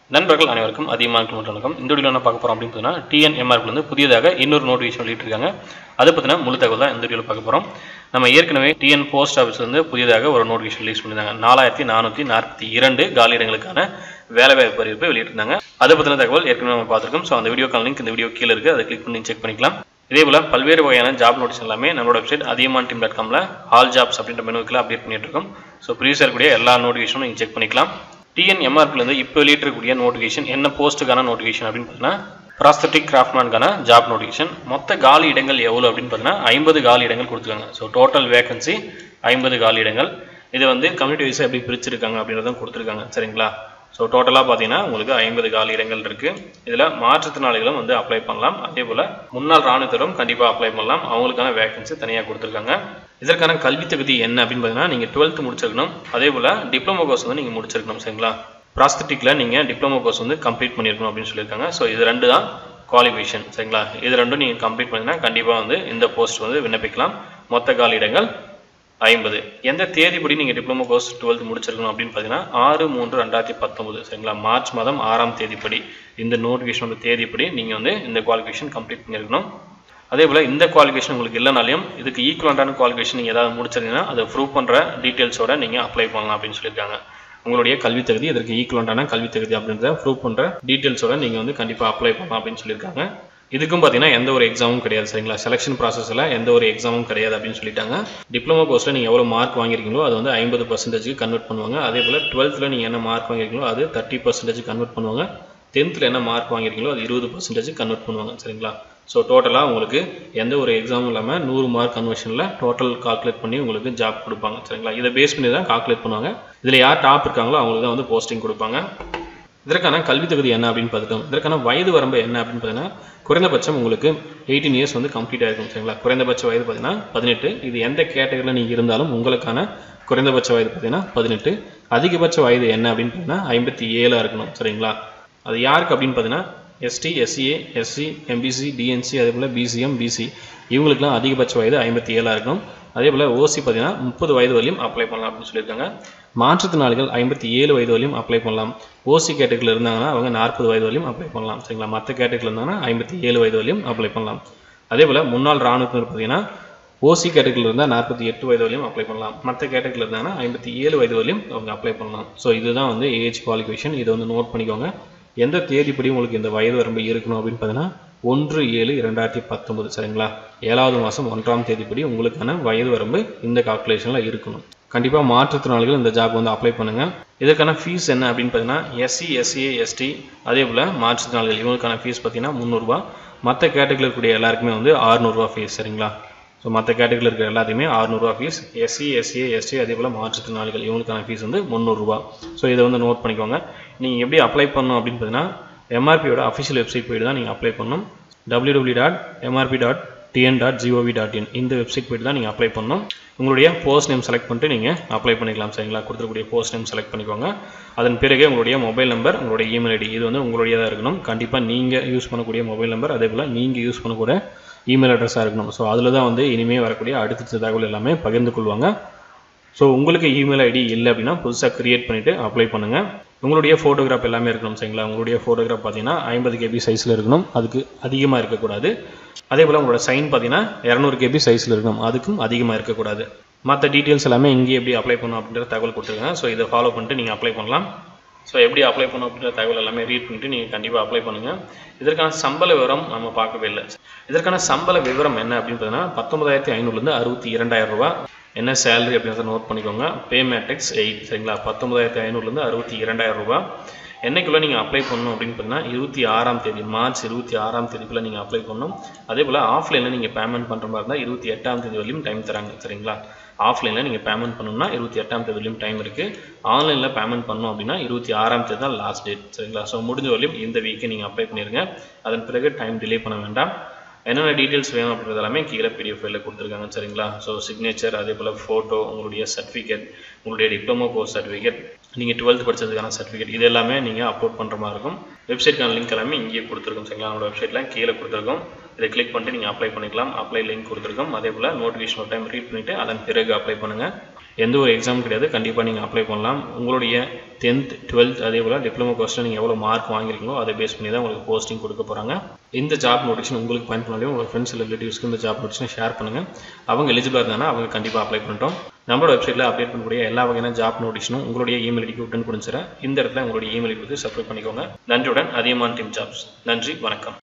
நண்பர்கள் அனைவருக்கும் அதிகமாக மற்றும் வணக்கம் இந்த வீடியோ என்ன பார்க்க போகிறோம் அப்படின்னு பார்த்தீங்கன்னா டிஎன்எம்ஆர்பில் வந்து புதியதாக இன்னொரு நோட்டிஃபிகேஷன் வெளியிட்டிருக்காங்க அதை பற்றின முழு தகவல் தான் இந்த வீடியோவில் பார்க்க போகிறோம் நம்ம ஏற்கனவே டிஎன் போஸ்ட் ஆஃபீஸ் வந்து புதியதாக ஒரு நோட்டிஃபிகேஷன் ரிலீஸ் பண்ணியிருந்தாங்க நாலாயிரத்தி நானூற்றி நாற்பத்தி இரண்டு காலியிடங்களுக்கான வேலைவாய்ப்பு அறிவிப்பை வெளியிட்டிருந்தாங்க அதை பற்றின தகவல் ஏற்கனவே நம்ம பார்த்துருக்கோம் ஸோ அந்த வீடியோக்கான லிங்க் இந்த வீடியோ கீழே இருக்குது அதை கிளிக் பண்ணி செக் பண்ணிக்கலாம் இதே போல் பல்வேறு வகையான ஜாப் நோட்டிஸ் எல்லாமே நம்மளோட வெப்சைட் அதிகமான் டீம் டாட் காமில் ஆல் ஜாப்ஸ் அப்படின்ற மெனுக்கில் அப்டேட் பண்ணிட்டு இருக்கோம் ஸோ ப்ரீவியஸாக இருக்கக்கூடிய எல்லா நோட்டிஃபிகேஷனும் நீங்கள் செக் பண்ணிக்கலாம் டிஎன்எம்ஆர்பிலேருந்து இப்போ வெளியிட்டிருக்கக்கூடிய நோட்டிஃபிகேஷன் என்ன போஸ்ட்டுக்கான நோட்டிஃபிகேஷன் அப்படின்னு பார்த்தீங்கன்னா ப்ராஸ்தட்டிக் கிராஃப்ட்மேனுக்கான ஜாப் நோட்டிஃபிகேஷன் மொத்த காலி இடங்கள் எவ்வளோ அப்படின்னு பார்த்தீங்கன்னா ஐம்பது காலி இடங்கள் கொடுத்துருக்காங்க ஸோ டோட்டல் வேகன்சி ஐம்பது காலி இடங்கள் இது வந்து கம்யூனிட்டி வைஸாக எப்படி பிரிச்சிருக்காங்க அப்படின்றதும் கொடுத்துருக்காங்க சரிங்களா ஸோ டோட்டலாக பார்த்தீங்கன்னா உங்களுக்கு ஐம்பது காலி இடங்கள் இருக்குது இதில் மாற்றுத்திறனாளிகளும் வந்து அப்ளை பண்ணலாம் அதே போல் முன்னாள் ராணுவத்தினரும் கண்டிப்பாக அப்ளை பண்ணலாம் அவங்களுக்கான வேகன்சி தனியாக கொடுத்துருக்காங்க இதற்கான கல்வி தகுதி என்ன அப்படின்னு பார்த்தீங்கன்னா நீங்கள் டுவெல்த்து முடிச்சிருக்கணும் அதே போல் டிப்ளமோ கோர்ஸ் வந்து நீங்கள் முடிச்சிருக்கணும் சரிங்களா ப்ராஸ்தட்டிக்கில் நீங்கள் டிப்ளமோ கோர்ஸ் வந்து கம்ப்ளீட் பண்ணியிருக்கணும் அப்படின்னு சொல்லியிருக்காங்க ஸோ இது ரெண்டு தான் குவாலிஃபிகேஷன் சரிங்களா இது ரெண்டும் நீங்கள் கம்ப்ளீட் பண்ணிங்கன்னா கண்டிப்பாக வந்து இந்த போஸ்ட் வந்து விண்ணப்பிக்கலாம் மொத்த காலி இடங்கள் ஐம்பது எந்த தேதிப்படி நீங்கள் டிப்ளமோ கோர்ஸ் டுவெல்த் முடிச்சிருக்கணும் அப்படின்னு பார்த்தீங்கன்னா ஆறு மூன்று ரெண்டாயிரத்தி பத்தொம்பது சரிங்களா மார்ச் மாதம் ஆறாம் தேதிப்படி இந்த நோட்டிஃபிகேஷனோட தேதிப்படி நீங்கள் வந்து இந்த குவாலிஃபிகேஷன் கம்ப்ளீட் பண்ணியிருக்கணும் அதே போல் இந்த குவாலிஃபிகேஷன் உங்களுக்கு இல்லைனாலையும் இதுக்கு ஈக்குவலண்டான குவாலிஃபிகேஷன் நீங்கள் ஏதாவது முடிச்சிருந்தீங்கன்னா அதை ப்ரூவ் பண்ணுற டீட்டெயில்ஸோட நீங்கள் அப்ளை பண்ணலாம் அப்படின்னு சொல்லியிருக்காங்க உங்களுடைய கல்வி தகுதி இதற்கு ஈக்குவலண்டான கல்வி தகுதி அப்படின்றத ப்ரூவ் பண்ணுற டீட்டெயில்ஸோட நீங்கள் வந்து கண்டிப்பாக அப்ளை பண்ணலாம் அப்படின்னு சொல்லியிருக்காங்க இதுக்கும் பார்த்தீங்கன்னா எந்த ஒரு எக்ஸாமும் கிடையாது சரிங்களா செலெக்ஷன் ப்ராசஸில் எந்த ஒரு எக்ஸாமும் கிடையாது அப்படின்னு சொல்லிட்டாங்க டிப்ளமோ கோர்ஸில் நீங்கள் எவ்வளோ மார்க் வாங்கியிருக்கீங்களோ அது வந்து ஐம்பது பர்சன்டேஜுக்கு கன்வெர்ட் பண்ணுவாங்க அதே போல் டுவெல்த்தில் நீங்கள் என்ன மார்க் வாங்கியிருக்கீங்களோ அது தேர்ட்டி பர்சன்டேஜ் கன்வெர்ட் பண்ணுவாங்க டென்த்தில் என்ன மார்க் வாங்கியிருக்கீங்களோ அது இருபது பர்சன்டேஜ் கன்வெர்ட் பண்ணுவாங்க சரிங்களா ஸோ டோட்டலாக உங்களுக்கு எந்த ஒரு எக்ஸாமும் இல்லாமல் நூறு மார்க் கன்வர்ஷனில் டோட்டல் கால்குலேட் பண்ணி உங்களுக்கு ஜாப் கொடுப்பாங்க சரிங்களா இதை பேஸ் பண்ணி தான் கால்குலேட் பண்ணுவாங்க இதில் யார் டாப் இருக்காங்களோ அவங்களுக்கு தான் வந்து போஸ்டிங் கொடுப்பாங்க இதற்கான கல்வி தகுதி என்ன அப்படின்னு பார்த்துட்டோம் இதற்கான வயது வரம்பு என்ன அப்படின்னு பார்த்தீங்கன்னா குறைந்தபட்சம் உங்களுக்கு எயிட்டீன் இயர்ஸ் வந்து கம்ப்ளீட் ஆகிருக்கும் சரிங்களா குறைந்தபட்ச வயது பார்த்தீங்கன்னா பதினெட்டு இது எந்த கேட்டகரியில் நீங்கள் இருந்தாலும் உங்களுக்கான குறைந்தபட்ச வயது பார்த்தீங்கன்னா பதினெட்டு அதிகபட்ச வயது என்ன அப்படின்னு பார்த்தீங்கன்னா ஐம்பத்தி ஏழாக இருக்கணும் சரிங்களா அது யாருக்கு அப்படின்னு பார்த்தீங்கன்னா ST SCA SC MBC DNC அதே போல் பிசிஎம் பிசி இவங்களுக்குலாம் அதிகபட்ச வயது ஐம்பத்தி ஏழாக இருக்கணும் அதே போல் ஓசி பார்த்தீங்கன்னா முப்பது வயது வரையும் அப்ளை பண்ணலாம் அப்படின்னு சொல்லியிருக்காங்க மாற்றுத்திறனாளிகள் ஐம்பத்தி ஏழு வயது வரையும் அப்ளை பண்ணலாம் ஓசி கேட்டகரியில் இருந்தாங்கன்னா அவங்க நாற்பது வயது வரையும் அப்ளை பண்ணலாம் சரிங்களா மற்ற கேட்டகரியில் இருந்தாங்கன்னா ஐம்பத்தி ஏழு வயது வரையும் அப்ளை பண்ணலாம் அதே போல் முன்னாள் ராணுவத்தினர் பார்த்தீங்கன்னா ஓசி கேட்டகரியில் இருந்தால் நாற்பத்தி எட்டு வயது வரையும் அப்ளை பண்ணலாம் மற்ற கேட்டகரியில் இருந்தாங்கன்னா ஐம்பத்தி ஏழு வயது வரையும் அவங்க அப்ளை பண்ணலாம் ஸோ இதுதான் வந்து ஏஜ் குவாலிஃபிகேஷன் இதை வந்து நோட் பண்ணிக்கோங்க எந்த தேதிப்படி உங்களுக்கு இந்த வயது வரம்பு இருக்கணும் அப்படின்னு பார்த்தீங்கன்னா ஒன்று ஏழு இரண்டாயிரத்தி பத்தொன்பது சரிங்களா ஏழாவது மாதம் ஒன்றாம் தேதிப்படி உங்களுக்கான வயது வரம்பு இந்த கால்குலேஷனில் இருக்கணும் கண்டிப்பாக மாற்றுத்திறனாளிகள் இந்த ஜாப் வந்து அப்ளை பண்ணுங்கள் இதற்கான ஃபீஸ் என்ன அப்படின்னு பார்த்தீங்கன்னா எஸ்சி எஸ்சிஏ எஸ்டி அதே போல் மாற்றுத்திறனாளிகள் இவங்களுக்கான ஃபீஸ் பார்த்தீங்கன்னா முந்நூறுரூவா மற்ற கேட்டகரியில் இருக்கக்கூடிய எல்லாருக்குமே வந்து ஆறுநூறுவா ஃபீஸ் சரிங்களா ஸோ மற்ற கேட்டகரியில் இருக்கிற எல்லாத்தையுமே ஆறுநூறுவா ஃபீஸ் எஸ்சி எஸ்சிஏ எஸ்டி அதே போல் மாற்றுத்திறனாளிகள் இவங்களுக்கான ஃபீஸ் வந்து முந்நூறுரூவா ஸோ இதை வந்து நோட் பண்ணிக்கோங்க நீங்கள் எப்படி அப்ளை பண்ணணும் அப்படின்னு பார்த்தீங்கன்னா எம்ஆர்பியோட அஃபிஷியல் வெப்சைட் போய்ட்டு தான் நீங்கள் அப்ளை பண்ணணும் W W dot MRB dot TN dot GOV dot in இந்த வெப்சைட் போய்ட்டு தான் நீங்கள் அப்ளை பண்ணணும் உங்களுடைய போஸ்ட் நேம் செலக்ட் பண்ணிட்டு நீங்கள் அப்ளை பண்ணிக்கலாம் சரிங்களா கொடுத்துருக்கூடிய போஸ்ட் நேம் செலக்ட் பண்ணிக்கோங்க அதன் பிறகு உங்களுடைய மொபைல் நம்பர் உங்களுடைய இமெயில் ஐடி இது வந்து உங்களுடைய தான் இருக்கணும் கண்டிப்பாக நீங்கள் யூஸ் பண்ணக்கூடிய மொபைல் நம்பர் அதே போல் நீங்கள் யூஸ் பண்ணக்கூடிய இமெயில் அட்ரஸாக இருக்கணும் ஸோ அதில் தான் வந்து இனிமேல் வரக்கூடிய அடுத்த தகவல் எல்லாமே பகிர்ந்து கொள்வாங்க ஸோ உங்களுக்கு இமெயில் ஐடி இல்லை அப்படின்னா புதுசாக க்ரியேட் பண்ணிவிட்டு அப்ளை பண்ணுங்கள் உங்களுடைய ஃபோட்டோகிராஃப் எல்லாமே இருக்கணும் சரிங்களா உங்களுடைய ஃபோட்டோகிராஃப் பார்த்தீங்கன்னா ஐம்பது கேபி சைஸில் இருக்கணும் அதுக்கு அதிகமாக இருக்கக்கூடாது அதே போல் உங்களோட சைன் பார்த்தீங்கன்னா இரநூறு கேபி சைஸில் இருக்கணும் அதுக்கும் அதிகமாக இருக்கக்கூடாது மற்ற டீட்டெயில்ஸ் எல்லாமே இங்கே எப்படி அப்ளை பண்ணணும் அப்படின்ற தகவல் கொடுத்துருக்காங்க ஸோ இதை ஃபாலோ பண்ணிட்டு நீங்கள் அப்ளை பண்ணலாம் ஸோ எப்படி அப்ளை பண்ணணும் அப்படின்ற தகவல் எல்லாமே ரீட் பண்ணிட்டு நீங்கள் கண்டிப்பாக அப்ளை பண்ணுங்கள் இதற்கான சம்பள விவரம் நம்ம பார்க்கவே இல்லை இதற்கான சம்பள விவரம் என்ன அப்படின்னு பார்த்தீங்கன்னா பத்தொன்பதாயிரத்தி ஐநூறுலேருந்து அறுபத்தி இரண்டாயிரம் ரூபா என்ன சேலரி அப்படின்றத நோட் பண்ணிக்கோங்க பே மேட்ரிக்ஸ் எயிட் சரிங்களா பத்தொன்பதாயிரத்தி ஐநூறுலேருந்து அறுபத்தி இரண்டாயிரம் ரூபா என்னைக்குள்ளே நீங்கள் அப்ளை பண்ணணும் அப்படின்னு பார்த்தீங்கன்னா இருபத்தி ஆறாம் தேதி மார்ச் இருபத்தி ஆறாம் தேதிக்குள்ளே நீங்கள் அப்ளை பண்ணணும் அதே போல் ஆஃப்லைனில் நீங்கள் பேமெண்ட் பண்ணுற மாதிரி இருந்தால் இருபத்தி எட்டாம் தேதி வரையும் டைம் தராங்க சரிங்களா ஆஃப்லைனில் நீங்கள் பேமெண்ட் பண்ணணும்னா இருபத்தி எட்டாம் தேதி வரையும் டைம் இருக்குது ஆன்லைனில் பேமெண்ட் பண்ணணும் அப்படின்னா இருபத்தி ஆறாம் தேதி தான் லாஸ்ட் டேட் சரிங்களா ஸோ முடிஞ்ச வரையும் இந்த வீக்கே நீங்கள் அப்ளை பண்ணிடுங்க அதன் பிறகு டைம் டிலே பண்ண வேண்டாம் என்னென்ன டீட்டெயில்ஸ் வேணும் அப்படின்றது எல்லாமே கீழே பிடிஎஃப் ஃபைலில் கொடுத்துருக்காங்க சரிங்களா ஸோ சிக்னேச்சர் அதே போல் ஃபோட்டோ உங்களுடைய சர்டிஃபிகேட் உங்களுடைய டிப்ளமோ கோர்ஸ் சர்டிஃபிகேட் நீங்கள் டுவெல்த் படித்ததுக்கான சர்டிஃபிகேட் இது எல்லாமே நீங்கள் அப்லோட் பண்ணுற மாதிரி இருக்கும் வெப்சைட்க்கான லிங்க் எல்லாமே இங்கேயே கொடுத்துருக்கோம் சரிங்களா நம்மளோட வெப்சைட்டில் கீழே கொடுத்துருக்கோம் இதை கிளிக் பண்ணிட்டு நீங்கள் அப்ளை பண்ணிக்கலாம் அப்ளை லிங்க் கொடுத்துருக்கோம் அதே போல் நோட்டிஃபிகேஷன் ஒரு டைம் ரீட் பண்ணிவிட்டு அதன் பிறகு அப்ளை பண்ணுங்கள் எந்த ஒரு எக்ஸாம் கிடையாது கண்டிப்பாக நீங்கள் அப்ளை பண்ணலாம் உங்களுடைய டென்த் டுவெல்த் அதே போல் டிப்ளமோ கோர்ஸில் நீங்கள் எவ்வளோ மார்க் வாங்கியிருக்கீங்களோ அதை பேஸ் பண்ணி தான் உங்களுக்கு போஸ்டிங் கொடுக்க போகிறாங்க இந்த ஜாப் நோட்டிஃபிகேஷன் உங்களுக்கு பயன் பண்ணாலே உங்கள் ஃப்ரெண்ட்ஸ் ரிலேட்டிவ்ஸ்க்கு இந்த ஜாப் நோட்டிஃபிகேஷன் ஷேர் பண்ணுங்கள் அவங்க எலிஜிபிளாக இருந்தாங்கன்னா அவங்க கண்டிப்பாக அப்ளை பண்ணிட்டோம் நம்மளோட வெப்சைட்டில் அப்டேட் பண்ணக்கூடிய எல்லா வகையான ஜாப் நோட்டிஃபிகேஷனும் உங்களுடைய இமெயில் ஐடிக்கு உடன் கொடுத்துறேன் இந்த இடத்துல உங்களுடைய இமெயில் ஐடி கொடுத்து சப்ஸ்கிரைப் பண்ணிக்கோங்க நன்றியுடன் அதிகமான டீம் ஜாப்ஸ் நன்றி வணக்கம்